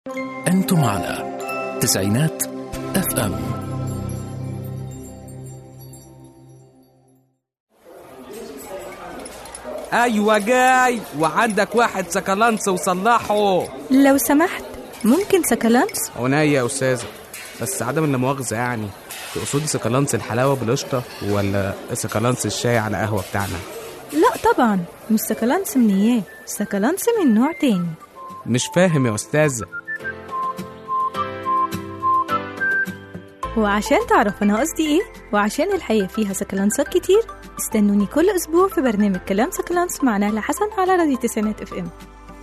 أنتم على تسعينات اف ام ايوه جاي وعندك واحد سكالانس وصلحه لو سمحت ممكن سكالانس عناية يا استاذه بس عدم لا مؤاخذه يعني تقصدي سكالانس الحلاوه بالقشطه ولا سكالانس الشاي على قهوه بتاعنا لا طبعا مش سكالانس من اياه سكالانس من نوع تاني مش فاهم يا استاذه وعشان تعرف انا قصدي ايه وعشان الحقيقة فيها سكالانسات كتير استنوني كل اسبوع في برنامج كلام سكالانس مع نهلة حسن على راديو تسعينات اف ام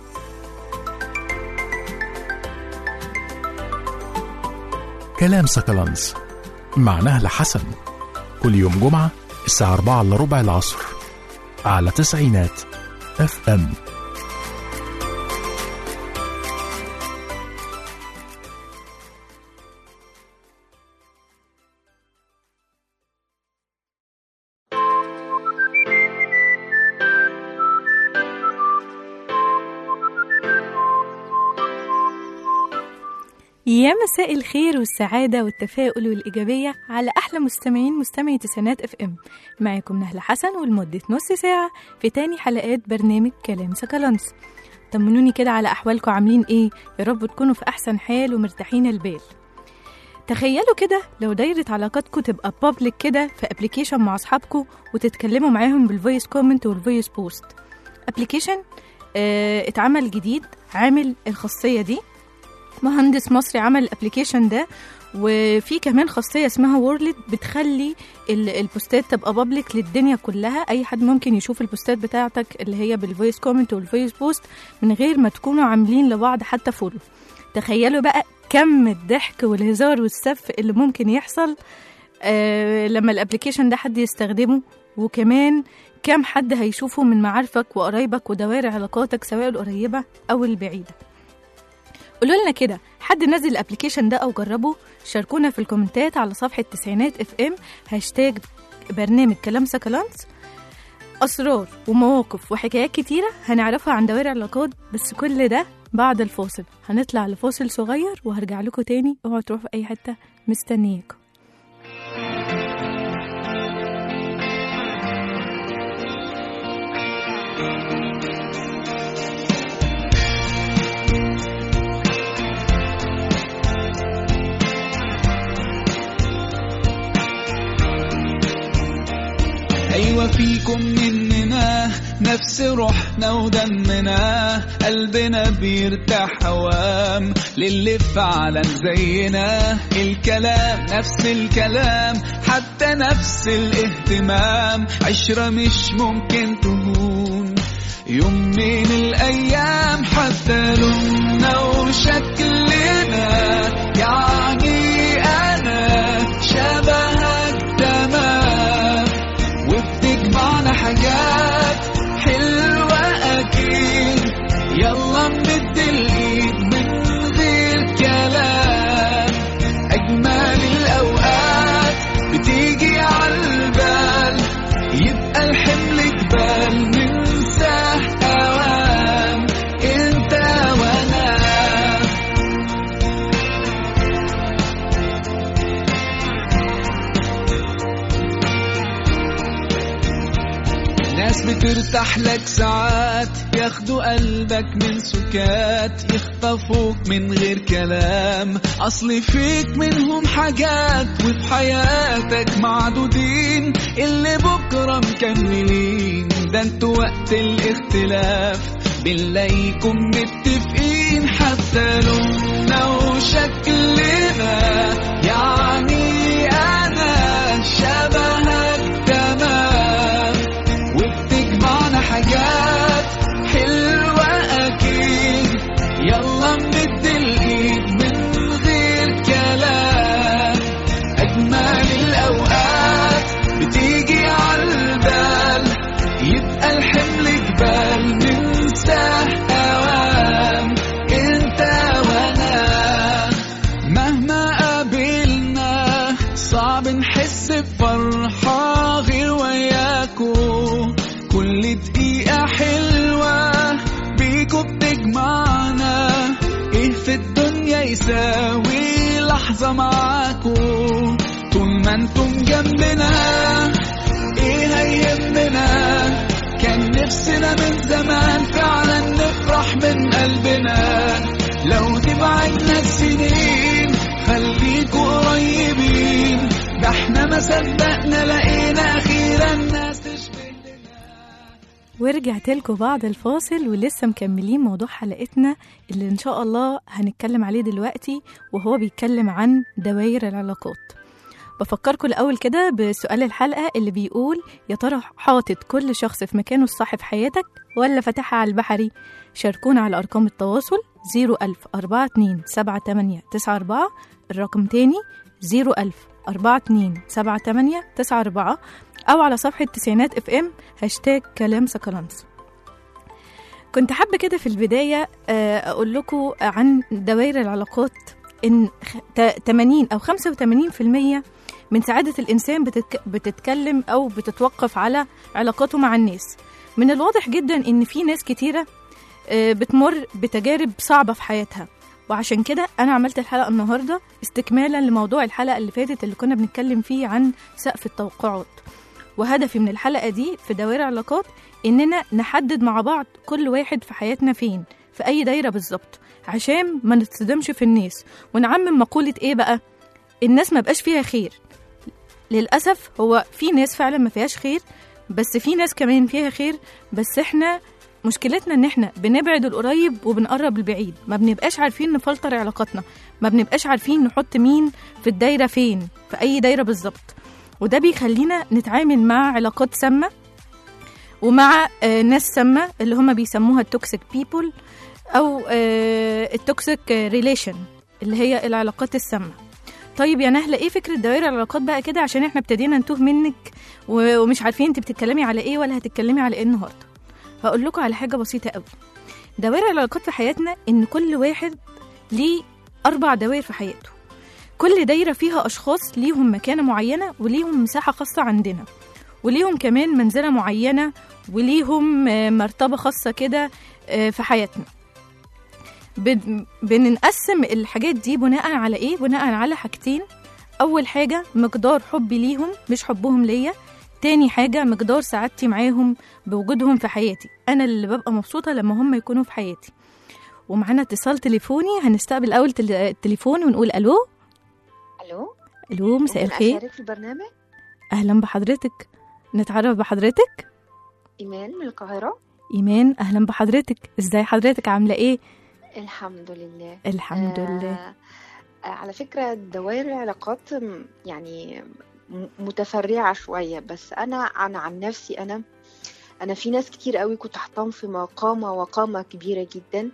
كلام سكالانس مع نهلة حسن كل يوم جمعة الساعة 4 إلا ربع العصر على تسعينات اف ام يا مساء الخير والسعادة والتفاؤل والإيجابية على أحلى مستمعين مستمعي تسعينات اف ام معاكم نهلة حسن ولمدة نص ساعة في تاني حلقات برنامج كلام سكالانس طمنوني كده على أحوالكم عاملين إيه يا رب تكونوا في أحسن حال ومرتاحين البال تخيلوا كده لو دايرة علاقاتكم تبقى بابليك كده في ابلكيشن مع أصحابكم وتتكلموا معاهم بالفويس كومنت والفويس بوست ابلكيشن اه اتعمل جديد عامل الخاصية دي مهندس مصري عمل الابلكيشن ده وفي كمان خاصية اسمها وورلد بتخلي ال- البوستات تبقى بابليك للدنيا كلها أي حد ممكن يشوف البوستات بتاعتك اللي هي بالفويس كومنت والفويس بوست من غير ما تكونوا عاملين لبعض حتى فولو تخيلوا بقى كم الضحك والهزار والسف اللي ممكن يحصل آه لما الابلكيشن ده حد يستخدمه وكمان كم حد هيشوفه من معارفك وقرايبك ودوائر علاقاتك سواء القريبة أو البعيدة قولوا لنا كده حد نزل الابلكيشن ده او جربه شاركونا في الكومنتات على صفحه تسعينات اف ام هاشتاج برنامج كلام سكالانس اسرار ومواقف وحكايات كتيره هنعرفها عن دوائر العلاقات بس كل ده بعد الفاصل هنطلع لفاصل صغير وهرجع لكم تاني اوعوا تروحوا في اي حته مستنياكم أيوة فيكم مننا نفس روحنا ودمنا قلبنا بيرتاح هوام للي فعلا زينا الكلام نفس الكلام حتى نفس الاهتمام عشرة مش ممكن تهون يوم من الأيام حتى لوننا وشكلنا يعني أنا شبهك تمام وبتجمعنا حاجات حلوة أكيد يلا نمد الإيد من غير كلام أجمل الأوقات بتيجي عالبال يبقى الحمل جبال ننساه أوام انت وانا ناس بترتاح لك ساعات ياخدوا قلبك من سكات يخطفوك من غير كلام اصل فيك منهم حاجات وفي حياتك معدودين اللي بكره مكملين ده انتوا وقت الاختلاف بنلاقيكم متفقين حتى لوننا وشكلنا يعني انا شبهك تمام وبتجمعنا حاجات حلوة أكيد يلا نمد الإيد من غير كلام أجمل الأوقات بتيجي عالبال يبقى الحمل جبال ننساه أوام انت وانا مهما قابلنا صعب نحس بفرحة تساوي لحظة معاكم طول ما انتم جنبنا ايه هيهمنا كان نفسنا من زمان فعلا نفرح من قلبنا لو تبعدنا السنين خليكوا قريبين ده احنا ما صدقنا لقينا اخيرا ناس تشبه ورجعت لكم بعد الفاصل ولسه مكملين موضوع حلقتنا اللي ان شاء الله هنتكلم عليه دلوقتي وهو بيتكلم عن دوائر العلاقات بفكركم الأول كده بسؤال الحلقة اللي بيقول يا ترى حاطط كل شخص في مكانه الصح في حياتك ولا فاتحها على البحري شاركونا على أرقام التواصل 01000 42 78 94 الرقم تاني 01000 42 78 94 أو على صفحة تسعينات اف ام هاشتاج كلام سكالانس كنت حابة كده في البداية آه، أقول لكم عن دوائر العلاقات إن خ- تا- 80 أو 85% من سعادة الإنسان بتتك... بتتكلم أو بتتوقف على علاقاته مع الناس من الواضح جدا إن في ناس كتيرة آه، بتمر بتجارب صعبة في حياتها وعشان كده أنا عملت الحلقة النهاردة استكمالا لموضوع الحلقة اللي فاتت اللي كنا بنتكلم فيه عن سقف التوقعات وهدفي من الحلقة دي في دوائر العلاقات إننا نحدد مع بعض كل واحد في حياتنا فين في أي دايرة بالظبط عشان ما نتصدمش في الناس ونعمم مقولة إيه بقى الناس ما بقاش فيها خير للأسف هو في ناس فعلا ما فيهاش خير بس في ناس كمان فيها خير بس احنا مشكلتنا ان احنا بنبعد القريب وبنقرب البعيد ما بنبقاش عارفين نفلتر علاقاتنا ما بنبقاش عارفين نحط مين في الدايرة فين في أي دايرة بالظبط وده بيخلينا نتعامل مع علاقات سامة ومع آه، ناس سامة اللي هم بيسموها التوكسيك بيبول أو آه، التوكسيك ريليشن اللي هي العلاقات السامة طيب يا نهلة ايه فكرة دوائر العلاقات بقى كده عشان احنا ابتدينا نتوه منك و- ومش عارفين انت بتتكلمي على ايه ولا هتتكلمي على ايه النهارده هقول لكم على حاجة بسيطة قوي دوائر العلاقات في حياتنا ان كل واحد ليه اربع دوائر في حياته كل دايرة فيها أشخاص ليهم مكانة معينة وليهم مساحة خاصة عندنا وليهم كمان منزلة معينة وليهم آه، مرتبة خاصة كده آه، في حياتنا بن- بنقسم الحاجات دي بناء على ايه بناء على حاجتين اول حاجه مقدار حبي ليهم مش حبهم ليا تاني حاجه مقدار سعادتي معاهم بوجودهم في حياتي انا اللي ببقى مبسوطه لما هم يكونوا في حياتي ومعانا اتصال تليفوني هنستقبل اول تل- التليفون ونقول الو الو الو مساء ممكن الخير اشارك في البرنامج اهلا بحضرتك نتعرف بحضرتك ايمان من القاهره ايمان اهلا بحضرتك ازاي حضرتك عامله ايه الحمد لله الحمد لله آه آه، على فكره دوائر العلاقات م- يعني م- متفرعه شويه بس انا انا عن نفسي انا انا في ناس كتير قوي كنت حطاهم في مقامه وقامه كبيره جدا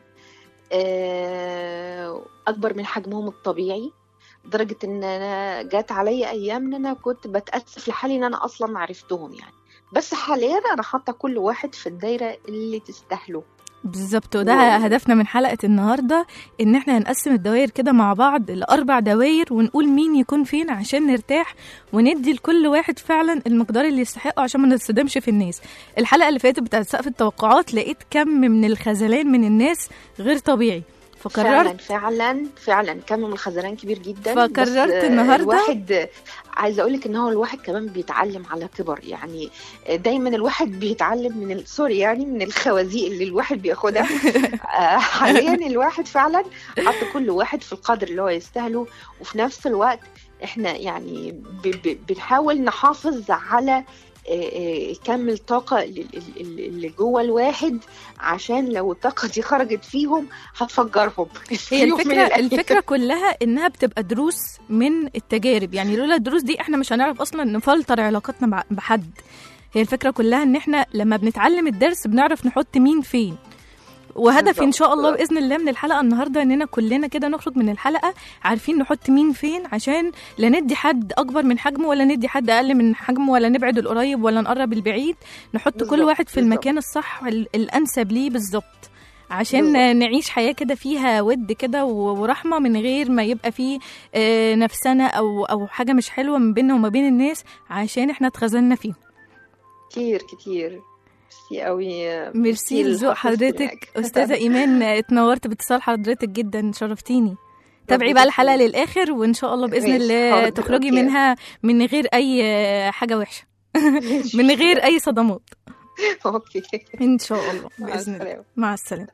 آه، اكبر من حجمهم الطبيعي لدرجه ان انا جات عليا ايام ان انا كنت بتاسف لحالي ان انا اصلا عرفتهم يعني بس حاليا انا حاطه كل واحد في الدايره اللي تستاهله بالظبط وده و- هدفنا من حلقة النهاردة إن احنا هنقسم الدوائر كده مع بعض لأربع دوائر ونقول مين يكون فين عشان نرتاح وندي لكل واحد فعلا المقدار اللي يستحقه عشان ما نتصدمش في الناس الحلقة اللي فاتت بتاعت سقف التوقعات لقيت كم من الخذلان من الناس غير طبيعي فعلا فقررت فعلا فعلا كم من الخزران كبير جدا فقررت بس، آه، النهاردة- الواحد عايزه اقول لك ان هو الواحد كمان بيتعلم على كبر يعني دايما الواحد بيتعلم من ال- سوري يعني من الخوازيق اللي الواحد بياخدها آه، حاليا الواحد فعلا حط كل واحد في القدر اللي هو يستاهله وفي نفس الوقت احنا يعني ب- ب- بنحاول نحافظ على آه، آه، كم الطاقة اللي- اللي اللي جوه الواحد عشان لو الطاقة دي خرجت فيهم هتفجرهم في هي يوم من الفكرة الأيام. الفكرة كلها إنها بتبقى دروس من التجارب يعني لولا الدروس دي احنا مش هنعرف أصلا نفلتر علاقاتنا مع- بحد هي الفكرة كلها إن احنا لما بنتعلم الدرس بنعرف نحط مين فين وهدفي ان بالظبط. شاء الله باذن الله من الحلقه النهارده اننا كلنا كده نخرج من الحلقه عارفين نحط مين فين عشان لا ندي حد اكبر من حجمه ولا ندي حد اقل من حجمه ولا نبعد القريب ولا نقرب البعيد نحط كل بالظبط، واحد في بالظبط. المكان الصح ال- الانسب ليه بالظبط عشان بالظبط. نعيش حياه كده فيها ود كده و- ورحمه من غير ما يبقى فيه آه، نفسنا او او حاجه مش حلوه ما بيننا وما بين الناس عشان احنا اتخذلنا فيهم كتير كتير ميرسي قوي ميرسي لحفظ لذوق حضرتك دماغك. استاذه ايمان اتنورت باتصال حضرتك جدا شرفتيني تابعي بقى الحلقه للاخر وان شاء الله باذن ماشي، الله حاضر، تخرجي أوكي. منها من غير اي حاجه وحشه من غير اي صدمات اوكي ان شاء الله مع باذن الله السلامة. مع السلامه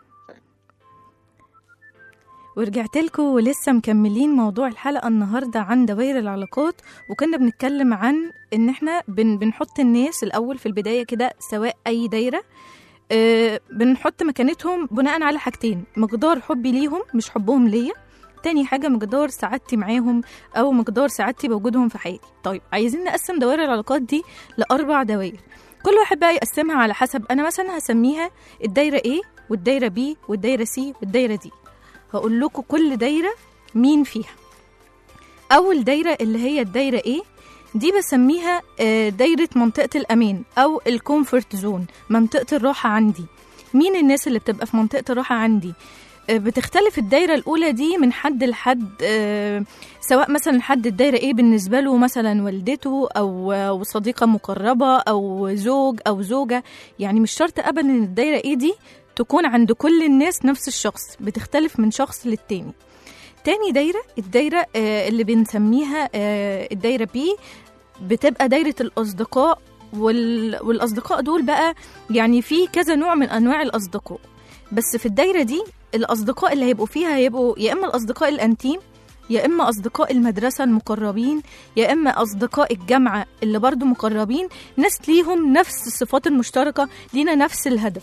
ورجعت لكم ولسه مكملين موضوع الحلقه النهارده عن دوائر العلاقات وكنا بنتكلم عن ان احنا بن بنحط الناس الاول في البدايه كده سواء اي دايره آه بنحط مكانتهم بناء على حاجتين مقدار حبي ليهم مش حبهم ليا تاني حاجة مقدار سعادتي معاهم أو مقدار سعادتي بوجودهم في حياتي طيب عايزين نقسم دوائر العلاقات دي لأربع دوائر كل واحد بقى يقسمها على حسب أنا مثلا هسميها الدايرة A والدايرة B والدايرة C والدايرة D هقول لكم كل دايرة مين فيها أول دايرة اللي هي الدايرة A دي بسميها آه، دايرة منطقة الأمان أو الكومفورت زون منطقة الراحة عندي مين الناس اللي بتبقى في منطقة الراحة عندي آه، بتختلف الدايرة الأولى دي من حد لحد آه، سواء مثلا حد الدايرة إيه بالنسبة له مثلا والدته أو أو صديقة مقربة أو زوج أو زوجة يعني مش شرط أبدا إن الدايرة إيه دي تكون عند كل الناس نفس الشخص بتختلف من شخص للتاني تاني دايرة الدايرة آه، اللي بنسميها آه، الدايرة بي بتبقى دايرة الأصدقاء وال... والأصدقاء دول بقى يعني في كذا نوع من أنواع الأصدقاء بس في الدايرة دي الأصدقاء اللي هيبقوا فيها هيبقوا يا إما الأصدقاء الأنتيم يا إما أصدقاء المدرسة المقربين يا إما أصدقاء الجامعة اللي برضو مقربين ناس ليهم نفس الصفات المشتركة لينا نفس الهدف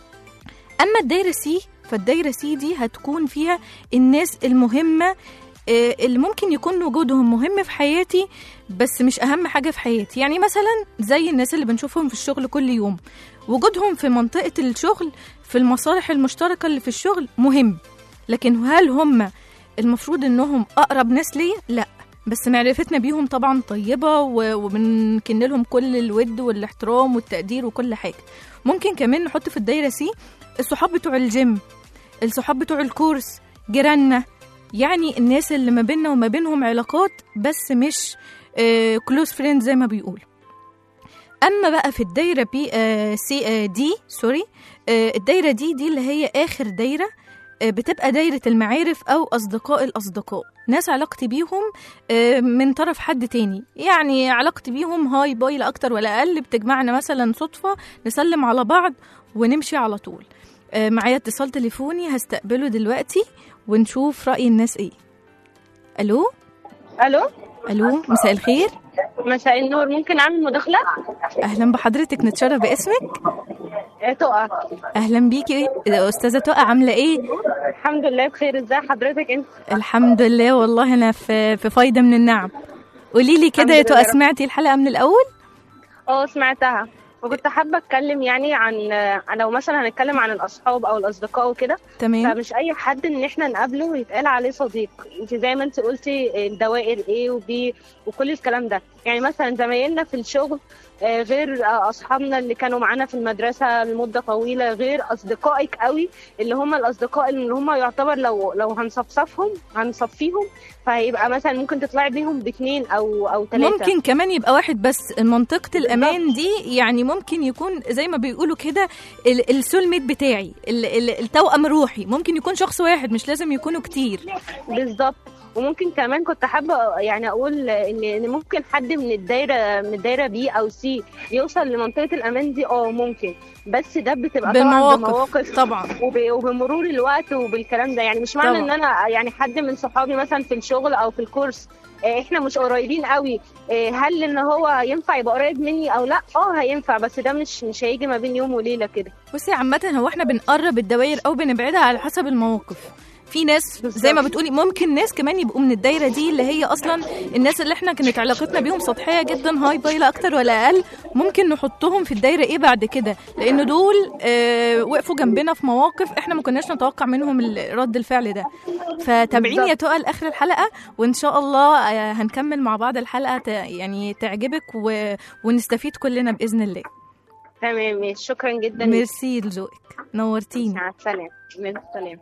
أما الدايرة سي فالدايرة سي دي هتكون فيها الناس المهمة آه، اللي ممكن يكون وجودهم مهم في حياتي بس مش أهم حاجة في حياتي يعني مثلا زي الناس اللي بنشوفهم في الشغل كل يوم وجودهم في منطقة الشغل في المصالح المشتركة اللي في الشغل مهم لكن هل هم المفروض انهم اقرب ناس ليا لا بس معرفتنا بيهم طبعا طيبة و- وبنكن لهم كل الود والاحترام والتقدير وكل حاجة ممكن كمان نحط في الدايرة سي الصحاب بتوع الجيم الصحاب بتوع الكورس جيراننا يعني الناس اللي ما بيننا وما بينهم علاقات بس مش كلوز فريند زي ما بيقول اما بقى في الدايره بي آه سي آه دي سوري آه الدايره دي دي اللي هي اخر دايره آه بتبقى دايره المعارف او اصدقاء الاصدقاء ناس علاقتي بيهم آه من طرف حد تاني يعني علاقتي بيهم هاي باي لا اكتر ولا اقل بتجمعنا مثلا صدفه نسلم على بعض ونمشي على طول آه معايا اتصال تليفوني هستقبله دلوقتي ونشوف راي الناس ايه الو الو الو مساء الخير مساء النور ممكن اعمل مداخله اهلا بحضرتك نتشرف باسمك آه، تقى اهلا بيكي استاذه تقى عامله ايه الحمد لله بخير ازاي حضرتك انت الحمد لله والله انا في في فايده من النعم قولي لي كده الحمد يا لله تقى رب. سمعتي الحلقه من الاول اه سمعتها وكنت حابه اتكلم يعني عن آه، لو مثلا هنتكلم عن الاصحاب او الاصدقاء وكده تمام فمش اي حد ان احنا نقابله ويتقال عليه صديق انت زي ما انت قلتي الدوائر ايه وبي وكل الكلام ده يعني مثلا زمايلنا في الشغل آه، غير آه، اصحابنا اللي كانوا معانا في المدرسه لمده طويله غير اصدقائك قوي اللي هم الاصدقاء اللي هم يعتبر لو لو هنصفصفهم هنصفيهم فهيبقى مثلا ممكن تطلعي بيهم باثنين او او ثلاثه ممكن كمان يبقى واحد بس منطقة الأمان دي يعني ممكن يكون زي ما بيقولوا كده ال- السول ميت بتاعي ال- ال- التوأم روحي ممكن يكون شخص واحد مش لازم يكونوا كتير بالظبط وممكن كمان كنت حابه يعني اقول ان ان ممكن حد من الدايره من الدايره بي او سي يوصل لمنطقه الامان دي اه ممكن بس ده بتبقى طبعا بالمواقف بمواقف طبعا وب- وبمرور الوقت وبالكلام ده يعني مش معنى طبعا. ان انا يعني حد من صحابي مثلا في الشغل او في الكورس آه، احنا مش قريبين قوي آه، هل ان هو ينفع يبقى قريب مني او لا اه هينفع بس ده مش مش هيجي ما بين يوم وليله كده بصي عامة هو احنا بنقرب الدوائر او بنبعدها على حسب المواقف في ناس زي ما بتقولي ممكن ناس كمان يبقوا من الدايره دي اللي هي اصلا الناس اللي احنا كانت علاقتنا بيهم سطحيه جدا هاي باي لا اكتر ولا اقل ممكن نحطهم في الدايره ايه بعد كده لان دول آه وقفوا جنبنا في مواقف احنا ما كناش نتوقع منهم ال- رد الفعل ده فتابعيني يا تقى لاخر الحلقه وان شاء الله آه هنكمل مع بعض الحلقه ت- يعني تعجبك و... ونستفيد كلنا باذن الله تمام ماشي شكرا جدا ميرسي لذوقك نورتيني مع السلامه مع السلامه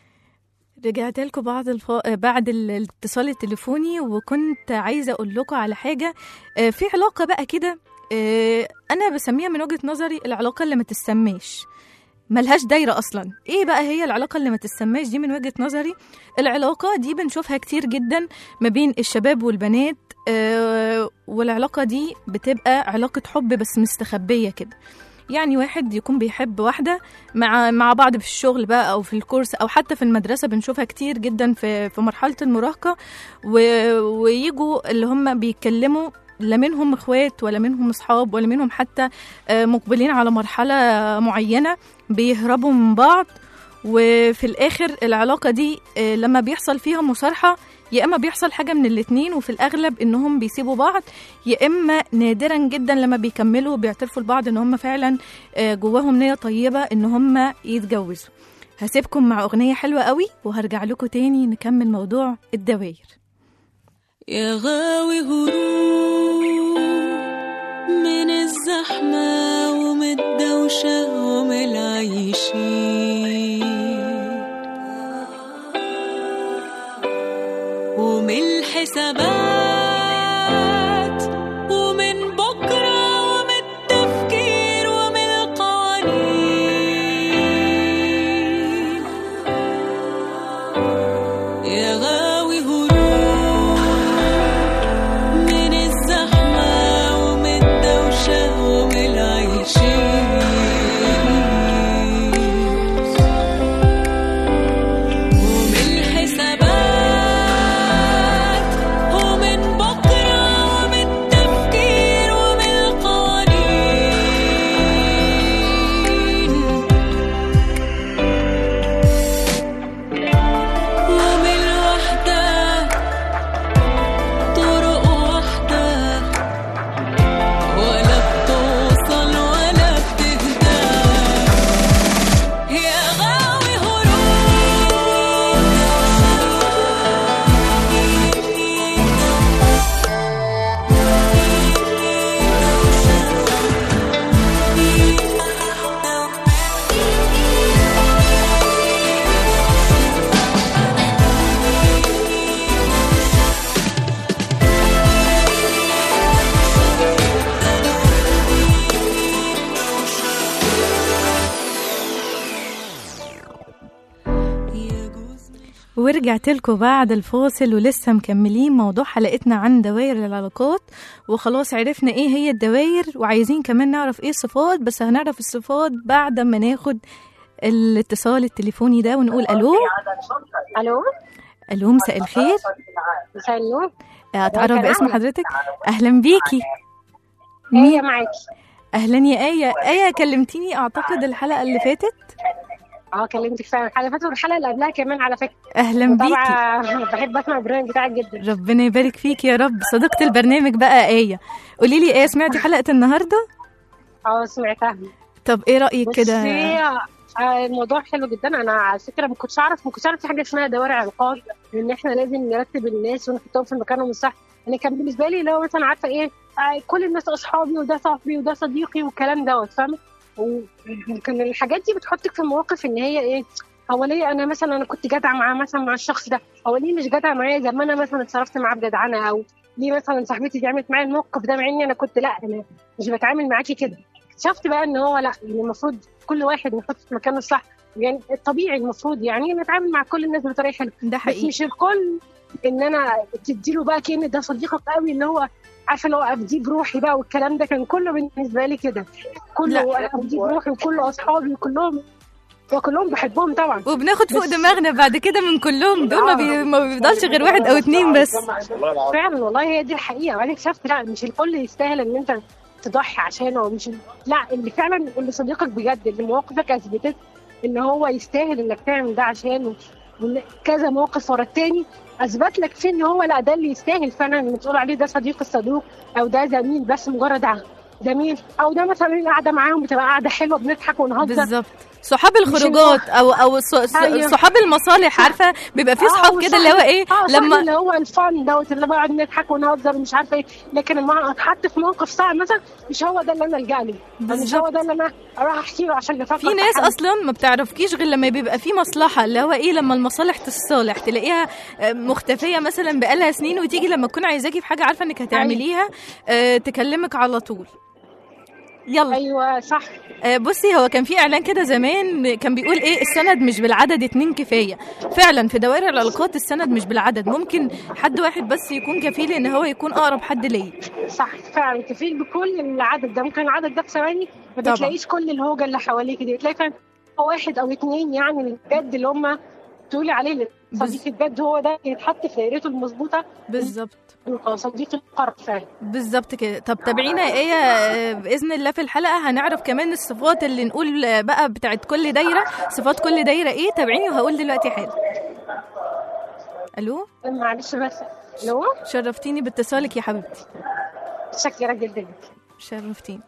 رجعت لكم بعد الف... بعد الاتصال التليفوني وكنت عايزه اقول لكم على حاجه آه، في علاقه بقى كده آه، انا بسميها من وجهه نظري العلاقه اللي ما تسماش ملهاش دايرة أصلا إيه بقى هي العلاقة اللي ما تسماش دي من وجهة نظري العلاقة دي بنشوفها كتير جدا ما بين الشباب والبنات آه والعلاقة دي بتبقى علاقة حب بس مستخبية كده يعني واحد يكون بيحب واحدة مع مع بعض في الشغل بقى أو في الكورس أو حتى في المدرسة بنشوفها كتير جدا في في مرحلة المراهقة و... ويجوا اللي هم بيتكلموا لا منهم اخوات ولا منهم اصحاب ولا منهم حتى آه، مقبلين على مرحلة معينة بيهربوا من بعض وفي الاخر العلاقة دي آه، لما بيحصل فيها مصارحة يا اما بيحصل حاجة من الاتنين وفي الاغلب انهم بيسيبوا بعض يا اما نادرا جدا لما بيكملوا بيعترفوا لبعض ان هم فعلا آه، جواهم نية طيبة ان هم يتجوزوا هسيبكم مع اغنية حلوة قوي وهرجع لكم تاني نكمل موضوع الدواير يا غاوي هروب من الزحمة ومن الدوشة ومن العيشين ومن الحسابات ومن بكرة ومن التفكير ومن القوانين يا غاوي هروب من الزحمة ومن الدوشة ومن العيشين ومن الحسابات ومن بكرة ومن التفكير ومن القوانين ومن الوحدة طرق واحدة ولا بتوصل ولا بتهدى يا غاوي ورجعت لكم بعد الفاصل ولسه مكملين موضوع حلقتنا عن دوائر العلاقات وخلاص عرفنا ايه هي الدوائر وعايزين كمان نعرف ايه الصفات بس هنعرف الصفات بعد ما ناخد الاتصال التليفوني ده ونقول الو الو الو مساء الخير مساء النور اتعرف باسم حضرتك اهلا بيكي هي مين معاكي اهلا يا ايه ايه كلمتيني اعتقد الحلقه اللي فاتت اه كلمتك فعلا الحلقه اللي فاتت والحلقه اللي قبلها كمان على فكره اهلا بيكي طبعا بحب اسمع البرنامج بتاعك جدا ربنا يبارك فيك يا رب صديقة البرنامج بقى ايه قولي لي ايه سمعتي حلقه النهارده اه سمعتها طب ايه رايك كده بصي آه، الموضوع حلو جدا انا على فكره ما كنتش اعرف ما كنتش اعرف في حاجه اسمها دوائر علاقات ان احنا لازم نرتب الناس ونحطهم في مكانهم الصح انا كان بالنسبه لي لو مثلا عارفه ايه آه، كل الناس اصحابي وده صاحبي وده صديقي والكلام دوت فاهمه ويمكن الحاجات دي بتحطك في مواقف ان هي ايه هو ليه انا مثلا انا كنت جدعه مع مثلا مع الشخص ده هو ليه مش جدعه معايا زي ما انا مثلا اتصرفت معاه بجدعنه او ليه مثلا صاحبتي دي عملت معايا الموقف ده مع اني انا كنت لا انا مش بتعامل معاكي كده اكتشفت بقى ان هو لا يعني المفروض كل واحد نحط في مكانه الصح يعني الطبيعي المفروض يعني نتعامل مع كل الناس بطريقه حلوه ده بس حقيقي مش الكل ان انا تديله بقى كأن ده صديقك قوي اللي هو عارفه اللي هو افديه بروحي بقى والكلام ده كان كله بالنسبه لي كده كله انا افديه بروحي وكله اصحابي وكلهم وكلهم بحبهم طبعا وبناخد فوق بس- دماغنا بعد كده من كلهم دول ما, بي... ما بيفضلش غير واحد او اتنين بس فعلا والله هي دي الحقيقه وبعدين اكتشفت لا مش الكل يستاهل ان انت تضحي عشانه مش لا اللي فعلا اللي صديقك بجد اللي مواقفك اثبتت ان هو يستاهل انك تعمل ده عشانه وإن كذا موقف ورا التاني اثبت لك فيه ان هو لا ده اللي يستاهل فعلا ان تقول عليه ده صديق الصدوق او ده زميل بس مجرد ع- زميل او ده مثلا القعده معاهم بتبقى قعده حلوه بنضحك ونهزر بالظبط صحاب الخروجات او او ص- ص- أيوة. صحاب المصالح عارفه بيبقى في صحاب كده اللي هو ايه اه لما لما اللي هو الفن دوت اللي بقعد نضحك ونهزر ومش عارفه ايه لكن لما اتحط في موقف صعب مثلا مش هو ده اللي انا الجا له مش بالظبط. هو ده اللي انا اروح احكي له عشان نفكر في ناس اصلا ما بتعرفكيش غير لما بيبقى في مصلحه اللي هو ايه لما المصالح تصالح تلاقيها آه، مختفيه مثلا بقالها سنين وتيجي لما تكون عايزاكي في حاجه عارفه انك هتعمليها آه، تكلمك على طول يلا ايوه صح آه، بصي هو كان في اعلان كده زمان كان بيقول ايه السند مش بالعدد اتنين كفايه فعلا في دوائر العلاقات السند مش بالعدد ممكن حد واحد بس يكون كفيل ان هو يكون اقرب حد ليا صح فعلا كفيل بكل العدد ده ممكن العدد ده في ثواني ما طبعا. بتلاقيش كل الهوجه اللي حواليك دي تلاقي فعلا واحد او اتنين يعني من بجد اللي هم تقولي عليه صديق الجد هو ده يتحط في دايرته المظبوطه بالظبط صديق القرب فعلا بالظبط كده طب تابعينا ايه آه، باذن الله في الحلقه هنعرف كمان الصفات اللي نقول آه، بقى بتاعت كل دايره صفات كل دايره ايه تابعيني وهقول دلوقتي حالا الو معلش بس الو شرفتيني باتصالك يا حبيبتي شكرا جدا شرفتيني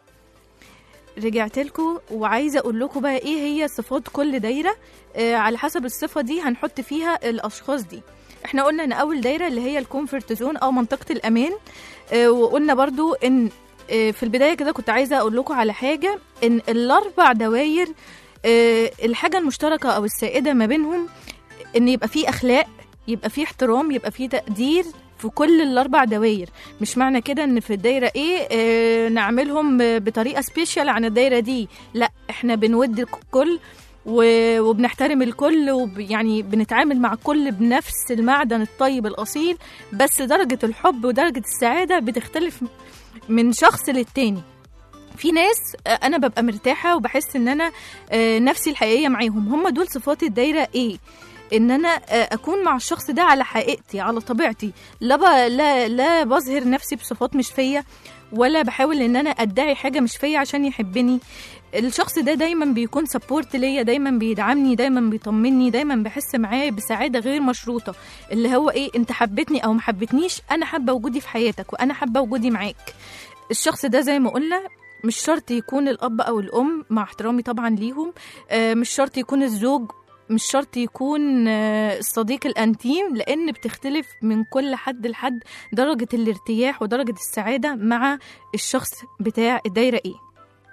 رجعت لكم وعايزه اقول لكم بقى ايه هي صفات كل دايره آه على حسب الصفه دي هنحط فيها الاشخاص دي احنا قلنا ان اول دايره اللي هي الكومفورت زون او منطقه الامان آه وقلنا برضو ان آه في البدايه كده كنت عايزه اقول لكم على حاجه ان الاربع دواير آه الحاجه المشتركه او السائده ما بينهم ان يبقى فيه اخلاق يبقى فيه احترام يبقى فيه تقدير في كل الاربع دواير مش معنى كده ان في الدايره ايه آه نعملهم آه، بطريقه سبيشال عن الدايره دي لا احنا بنود الكل و- وبنحترم الكل ويعني بنتعامل مع الكل بنفس المعدن الطيب الاصيل بس درجه الحب ودرجه السعاده بتختلف من شخص للتاني في ناس آه، انا ببقى مرتاحه وبحس ان انا آه، نفسي الحقيقيه معاهم هم دول صفات الدايره ايه ان انا آه، اكون مع الشخص ده على حقيقتي على طبيعتي لا ب... لا لا بظهر نفسي بصفات مش فيا ولا بحاول ان انا ادعي حاجه مش فيا عشان يحبني الشخص ده دايما بيكون سبورت ليا دايما بيدعمني دايما بيطمني دايما بحس معاه بسعاده غير مشروطه اللي هو ايه انت حبيتني او ما حبيتنيش انا حابه وجودي في حياتك وانا حابه وجودي معاك الشخص ده زي ما قلنا مش شرط يكون الاب او الام مع احترامي طبعا ليهم آه، مش شرط يكون الزوج مش شرط يكون آه، الصديق الانتيم لان بتختلف من كل حد لحد درجه الارتياح ودرجه السعاده مع الشخص بتاع الدايره ايه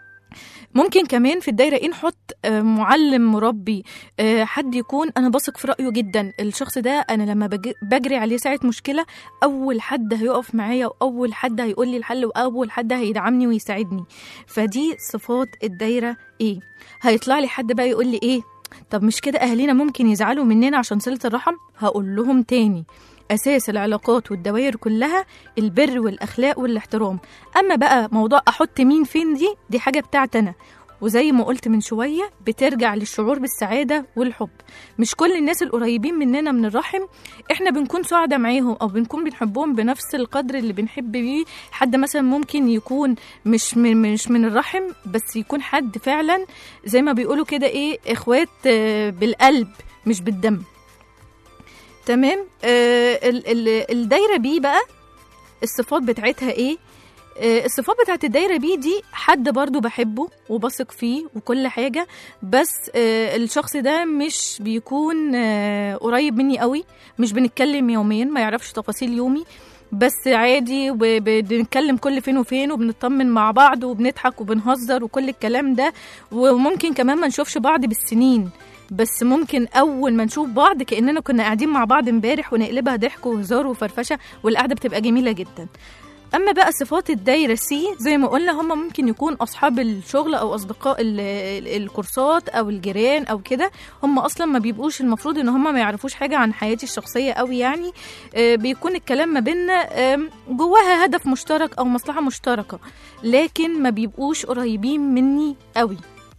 ممكن كمان في الدايره ايه نحط آه، معلم مربي آه، حد يكون انا بثق في رايه جدا الشخص ده انا لما بج- بجري عليه ساعه مشكله اول حد هيقف معايا واول حد هيقول لي الحل واول حد هيدعمني ويساعدني فدي صفات الدايره ايه هيطلع لي حد بقى يقول لي ايه طب مش كده اهالينا ممكن يزعلوا مننا عشان صله الرحم هقول لهم تاني اساس العلاقات والدوائر كلها البر والاخلاق والاحترام اما بقى موضوع احط مين فين دي دي حاجه بتاعت انا وزي ما قلت من شويه بترجع للشعور بالسعاده والحب مش كل الناس القريبين مننا من الرحم احنا بنكون سعداء معاهم او بنكون بنحبهم بنفس القدر اللي بنحب بيه حد مثلا ممكن يكون مش من مش من الرحم بس يكون حد فعلا زي ما بيقولوا كده ايه اخوات آه، بالقلب مش بالدم تمام آه ال- ال- الدايره بي بقى الصفات بتاعتها ايه آه، الصفات بتاعت الدايره بي دي حد برضو بحبه وبثق فيه وكل حاجه بس آه، الشخص ده مش بيكون آه، قريب مني قوي مش بنتكلم يوميا ما يعرفش تفاصيل يومي بس عادي وبنتكلم كل فين وفين وبنطمن مع بعض وبنضحك وبنهزر وكل الكلام ده وممكن كمان ما نشوفش بعض بالسنين بس ممكن اول ما نشوف بعض كاننا كنا قاعدين مع بعض امبارح ونقلبها ضحك وهزار وفرفشه والقعده بتبقى جميله جدا اما بقى صفات الدايره سي زي ما قلنا هم ممكن يكون اصحاب الشغل او اصدقاء ال- ال- الكورسات او الجيران او كده هم اصلا ما بيبقوش المفروض ان هم ما يعرفوش حاجه عن حياتي الشخصيه قوي يعني آه، بيكون الكلام ما بيننا آم، جواها هدف مشترك او مصلحه مشتركه لكن ما بيبقوش قريبين مني قوي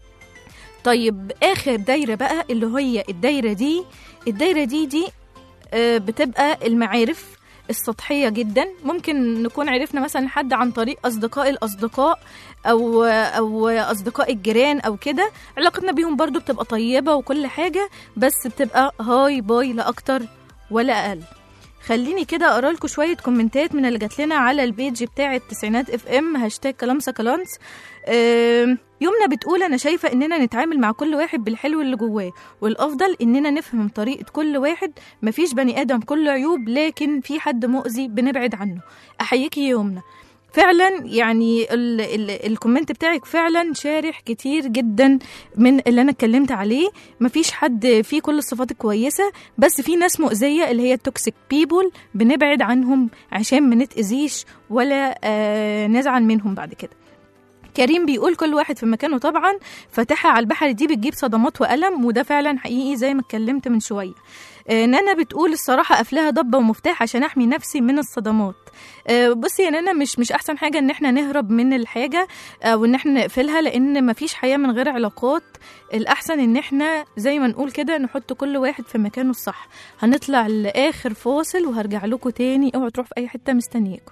طيب اخر دايره بقى اللي هي الدايره دي الدايره دي دي آه، بتبقى المعارف السطحيه جدا ممكن نكون عرفنا مثلا حد عن طريق اصدقاء الاصدقاء او او اصدقاء الجيران او كده علاقتنا بيهم برضو بتبقى طيبه وكل حاجه بس بتبقى هاي باي لا اكتر ولا اقل خليني كده اقرا لكم شويه كومنتات من اللي جات لنا على البيج بتاع التسعينات اف ام هاشتاج كلام سكالانس آم، يمنى بتقول انا شايفه اننا نتعامل مع كل واحد بالحلو اللي جواه والافضل اننا نفهم طريقه كل واحد مفيش بني ادم كله عيوب لكن في حد مؤذي بنبعد عنه احييكي يا يمنى فعلا يعني ال ال الكومنت بتاعك فعلا شارح كتير جدا من اللي انا اتكلمت عليه مفيش حد فيه كل الصفات الكويسه بس في ناس مؤذيه اللي هي التوكسيك بيبول بنبعد عنهم عشان ما نتاذيش ولا آه نزعل منهم بعد كده كريم بيقول كل واحد في مكانه طبعا فاتحة على البحر دي بتجيب صدمات وألم وده فعلا حقيقي زي ما اتكلمت من شوية آه، نانا بتقول الصراحة قافلاها ضبة ومفتاح عشان أحمي نفسي من الصدمات آه، بصي يا نانا مش مش أحسن حاجة إن احنا نهرب من الحاجة آه، وإن احنا نقفلها لأن مفيش حياة من غير علاقات الأحسن إن احنا زي ما نقول كده نحط كل واحد في مكانه الصح هنطلع لآخر فاصل وهرجع لكم تاني اوعوا تروحوا في أي حتة مستنياكم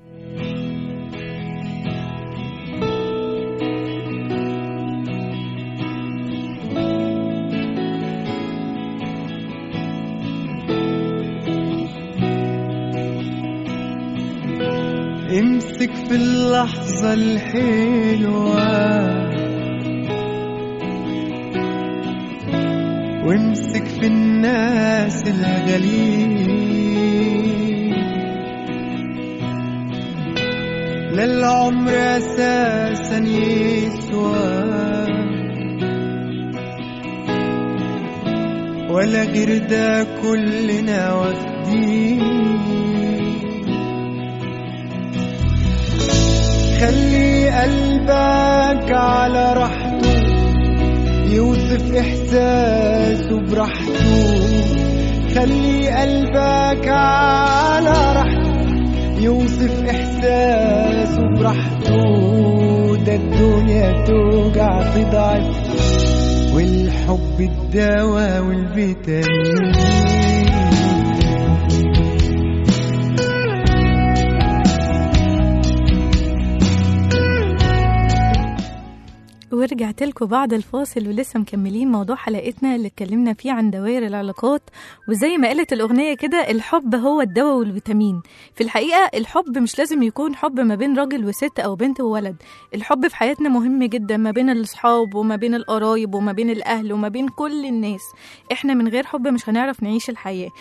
امسك في اللحظة الحلوة وامسك في الناس الغاليين لا العمر أساسا يسوى ولا غير ده كلنا واخدين خلي قلبك على راحته يوصف إحساسه براحته خلي قلبك على راحته يوصف إحساسه براحته ده الدنيا توجع تضعف والحب الدواء والفيتامين ورجعت لكم بعد الفاصل ولسه مكملين موضوع حلقتنا اللي اتكلمنا فيه عن دوائر العلاقات وزي ما قالت الأغنية كده الحب هو الدواء والفيتامين في الحقيقة الحب مش لازم يكون حب ما بين راجل وست أو بنت وولد الحب في حياتنا مهم جدا ما بين الأصحاب وما بين القرايب وما بين الأهل وما بين كل الناس احنا من غير حب مش هنعرف نعيش الحياة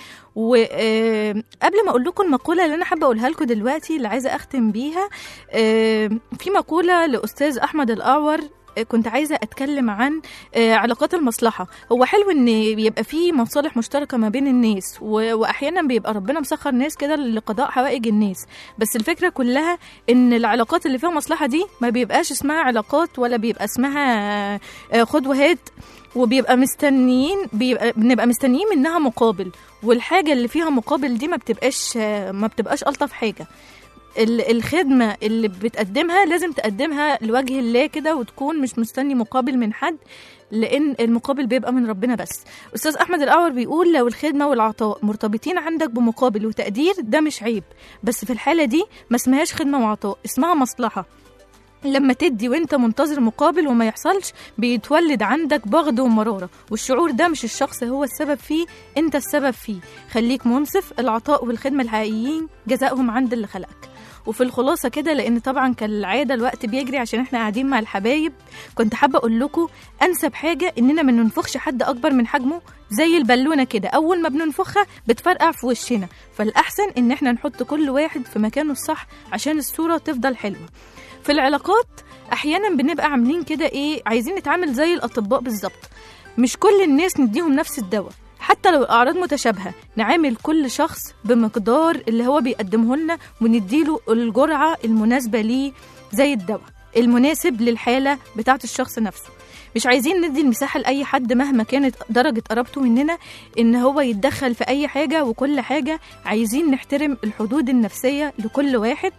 وقبل ما أقول لكم المقولة اللي أنا حابة أقولها لكم دلوقتي اللي عايزة أختم بيها آه، في مقولة لأستاذ أحمد الأعور كنت عايزة أتكلم عن آه، علاقات المصلحة هو حلو إن يبقى في مصالح مشتركة ما بين الناس و- وأحيانا بيبقى ربنا مسخر ناس كده لقضاء حوائج الناس بس الفكرة كلها إن العلاقات اللي فيها مصلحة دي ما بيبقاش اسمها علاقات ولا بيبقى اسمها آه، خد وهات وبيبقى مستنيين بيبقى بنبقى مستنيين منها مقابل والحاجة اللي فيها مقابل دي ما بتبقاش آه، ما بتبقاش ألطف حاجة ال- الخدمة اللي بتقدمها لازم تقدمها لوجه الله كده وتكون مش مستني مقابل من حد لأن المقابل بيبقى من ربنا بس أستاذ أحمد الأعور بيقول لو الخدمة والعطاء مرتبطين عندك بمقابل وتقدير ده مش عيب بس في الحالة دي ما اسمهاش خدمة وعطاء اسمها مصلحة لما تدي وانت منتظر مقابل وما يحصلش بيتولد عندك بغض ومرارة والشعور ده مش الشخص هو السبب فيه انت السبب فيه خليك منصف العطاء والخدمة الحقيقيين جزائهم عند اللي خلقك وفي الخلاصة كده لأن طبعا كالعادة الوقت بيجري عشان احنا قاعدين مع الحبايب كنت حابة أقول لكم أنسب حاجة إننا ما ننفخش حد أكبر من حجمه زي البالونة كده أول ما بننفخها بتفرقع في وشنا فالأحسن إن احنا نحط كل واحد في مكانه الصح عشان الصورة تفضل حلوة في العلاقات احيانا بنبقى عاملين كده ايه عايزين نتعامل زي الاطباء بالظبط مش كل الناس نديهم نفس الدواء حتى لو الاعراض متشابهه نعامل كل شخص بمقدار اللي هو بيقدمه لنا ونديله الجرعه المناسبه ليه زي الدواء المناسب للحاله بتاعه الشخص نفسه مش عايزين ندي المساحة لأي حد مهما كانت درجة قرابته مننا إن هو يتدخل في أي حاجة وكل حاجة عايزين نحترم الحدود النفسية لكل واحد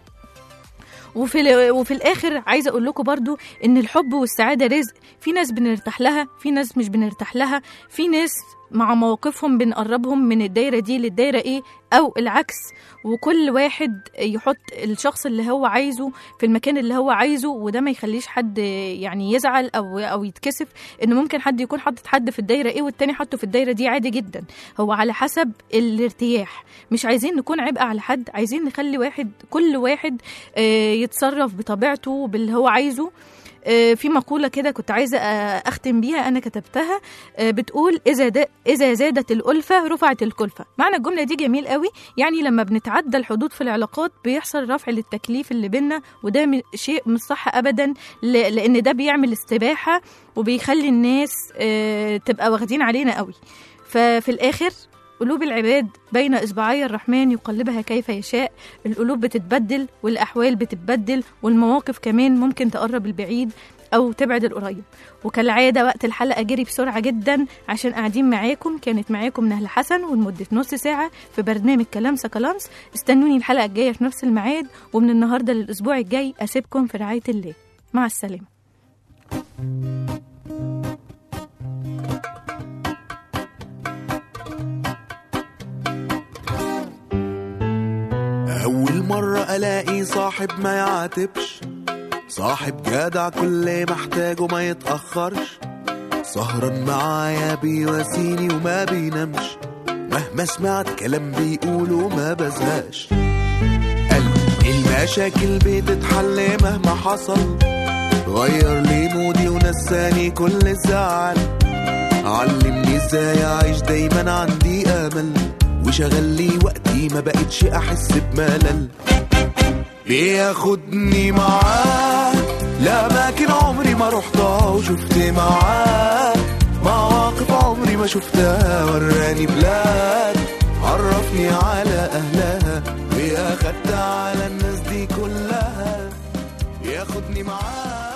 وفي ال- وفي الاخر عايزه اقول لكم برضو ان الحب والسعاده رزق في ناس بنرتاح لها في ناس مش بنرتاح لها في ناس مع مواقفهم بنقربهم من الدايره دي للدايره ايه او العكس وكل واحد يحط الشخص اللي هو عايزه في المكان اللي هو عايزه وده ما يخليش حد يعني يزعل او او يتكسف ان ممكن حد يكون حاطط حد في الدايره ايه والتاني حاطه في الدايره دي عادي جدا هو على حسب الارتياح مش عايزين نكون عبء على حد عايزين نخلي واحد كل واحد آه، يتصرف بطبيعته باللي هو عايزه آه، في مقولة كده كنت عايزة آه، أختم بيها أنا كتبتها آه، بتقول إذا دا إذا زادت الألفة رفعت الكلفة معنى الجملة دي جميل قوي يعني لما بنتعدى الحدود في العلاقات بيحصل رفع للتكليف اللي بينا وده م- شيء مش صح أبدا ل- لأن ده بيعمل استباحة وبيخلي الناس آه، تبقى واخدين علينا قوي ففي الآخر قلوب العباد بين إصبعي الرحمن يقلبها كيف يشاء القلوب بتتبدل والأحوال بتتبدل والمواقف كمان ممكن تقرب البعيد أو تبعد القريب وكالعادة وقت الحلقة جري بسرعة جدا عشان قاعدين معاكم كانت معاكم نهلة حسن ولمدة نص ساعة في برنامج كلام سكالانس استنوني الحلقة الجاية في نفس الميعاد ومن النهاردة للأسبوع الجاي أسيبكم في رعاية الله مع السلامة أول مرة ألاقي صاحب ما يعاتبش صاحب جدع كل ما احتاجه ما يتأخرش سهران معايا بيواسيني وما بينامش مهما سمعت كلام بيقوله ما بزهقش قلبي المشاكل بتتحل مهما حصل غير لي مودي ونساني كل الزعل علمني ازاي اعيش دايما عندي امل وشغل لي وقتي ما بقتش احس بملل بياخدني معاه لأماكن عمري ما رحتها وشفت معاه مواقف عمري ما شفتها وراني بلاد عرفني على أهلها وأخدت على الناس دي كلها ياخدني معاه